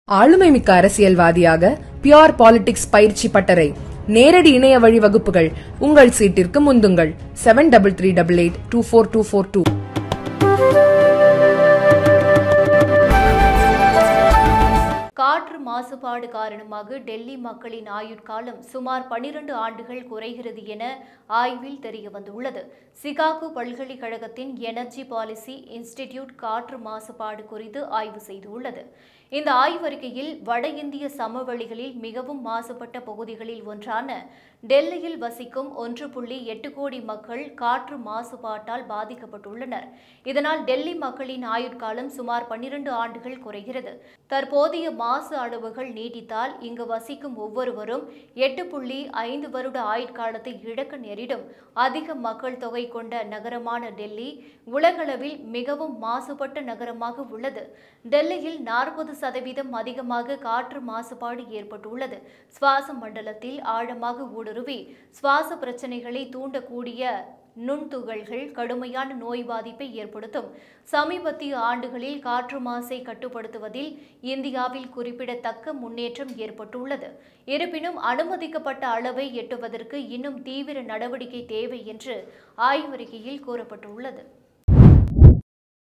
ஆளுமை மிக்க அரசியல்வாதியாக பியோர் பாலிடிக்ஸ் பயிற்சி பட்டறை நேரடி இணைய வழி வகுப்புகள் உங்கள் சீட்டிற்கு முந்துங்கள் seven double three double eight two four two four two காற்று மாசுபாடு காரணமாக டெல்லி மக்களின் ஆயுட்காலம் சுமார் 12 ஆண்டுகள் குறைகிறது என ஆய்வில் தெரிய வந்துள்ளது சிகாகோ பல்கலைக்கழகத்தின் எனர்ஜி பாலிசி இன்ஸ்டிடியூட் காற்று மாசுபாடு குறித்து ஆய்வு செய்துள்ளது இந்த ஆய்வறிக்கையில் வட இந்திய சமவெளிகளில் மிகவும் மாசுபட்ட பகுதிகளில் ஒன்றான டெல்லியில் வசிக்கும் ஒன்று புள்ளி எட்டு கோடி மக்கள் காற்று மாசுபாட்டால் பாதிக்கப்பட்டுள்ளனர் இதனால் டெல்லி மக்களின் ஆயுட்காலம் சுமார் 12 ஆண்டுகள் குறைகிறது தற்போதைய மாசு அளவுகள் நீடித்தால் இங்கு வசிக்கும் ஒவ்வொருவரும் எட்டு புள்ளி ஐந்து வருட ஆயுட்காலத்தை இழக்க நேரிடும் அதிக மக்கள் தொகை கொண்ட நகரமான டெல்லி உலகளவில் மிகவும் மாசுபட்ட நகரமாக உள்ளது டெல்லியில் நாற்பது சதவீதம் அதிகமாக காற்று மாசுபாடு ஏற்பட்டுள்ளது சுவாச மண்டலத்தில் ஆழமாக ஊடுருவி சுவாச பிரச்சனைகளை தூண்டக்கூடிய நுண்துகள்கள் கடுமையான நோய் பாதிப்பை ஏற்படுத்தும் சமீபத்திய ஆண்டுகளில் காற்று மாசை கட்டுப்படுத்துவதில் இந்தியாவில் குறிப்பிடத்தக்க முன்னேற்றம் ஏற்பட்டுள்ளது இருப்பினும் அனுமதிக்கப்பட்ட அளவை எட்டுவதற்கு இன்னும் தீவிர நடவடிக்கை தேவை என்று ஆய்வறிக்கையில் கூறப்பட்டுள்ளது